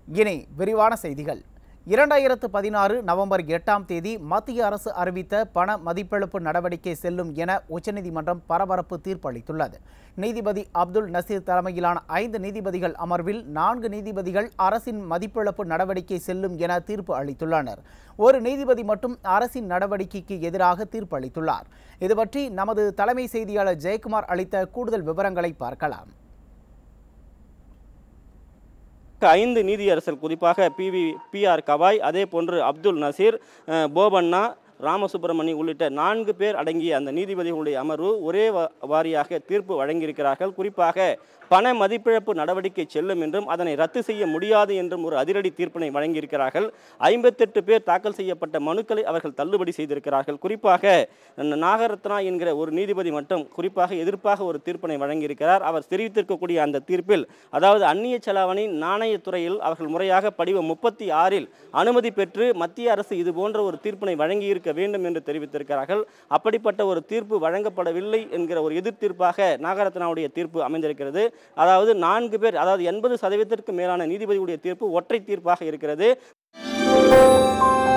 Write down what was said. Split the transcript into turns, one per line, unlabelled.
இனி விரிவான செய்திகள் இரண்டாயிரத்து பதினாறு நவம்பர் எட்டாம் தேதி மத்திய அரசு அறிவித்த பண மதிப்பிழப்பு நடவடிக்கை செல்லும் என உச்சநீதிமன்றம் பரபரப்பு தீர்ப்பளித்துள்ளது நீதிபதி அப்துல் நசீர் தலைமையிலான ஐந்து நீதிபதிகள் அமர்வில் நான்கு நீதிபதிகள் அரசின் மதிப்பிழப்பு நடவடிக்கை செல்லும் என தீர்ப்பு அளித்துள்ளனர் ஒரு நீதிபதி மட்டும் அரசின் நடவடிக்கைக்கு எதிராக தீர்ப்பு அளித்துள்ளார் இது பற்றி நமது தலைமை செய்தியாளர் ஜெயக்குமார் அளித்த கூடுதல் விவரங்களை பார்க்கலாம்
ஐந்து நீதியரசர் குறிப்பாக பிவி பிஆர் கவாய் அதே போன்று அப்துல் நசீர் அஹ், போபண்ணா ராமசுப்பிரமணி உள்ளிட்ட நான்கு பேர் அடங்கிய அந்த நீதிபதிகளுடைய அமர்வு ஒரே வா- வாரியாக தீர்ப்பு வழங்கியிருக்கிறார்கள் குறிப்பாக பண மதிப்பிழப்பு நடவடிக்கை செல்லும் என்றும் அதனை ரத்து செய்ய முடியாது என்றும் ஒரு அதிரடி தீர்ப்பினை வழங்கியிருக்கிறார்கள் ஐம்பத்தெட்டு பேர் தாக்கல் செய்யப்பட்ட மனுக்களை அவர்கள் தள்ளுபடி செய்திருக்கிறார்கள் குறிப்பாக ந- நாகரத்னா என்கிற ஒரு நீதிபதி மட்டும் குறிப்பாக எதிர்ப்பாக ஒரு தீர்ப்பினை வழங்கியிருக்கிறார் அவர் தெரிவித்திருக்கக்கூடிய அந்த தீர்ப்பில் அதாவது அந்நிய செலாவணி நாணயத்துறையில் அவர்கள் முறையாக படிவம் முப்பத்தி ஆறில் அனுமதி பெற்று மத்திய அரசு இது போன்ற ஒரு தீர்ப்பினை வழங்கியிருக்க வேண்டும் என்று தெரிவித்திருக்கிறார்கள் அப்படிப்பட்ட ஒரு தீர்ப்பு வழங்கப்படவில்லை என்கிற ஒரு எதிர் தீர்ப்பாக நாகரத்னாவுடைய தீர்ப்பு அமைந்திருக்கிறது அதாவது நான்கு பேர் அதாவது எண்பது சதவீதத்திற்கு மேலான நீதிபதியுடைய தீர்ப்பு ஒற்றை தீர்ப்பாக இருக்கிறது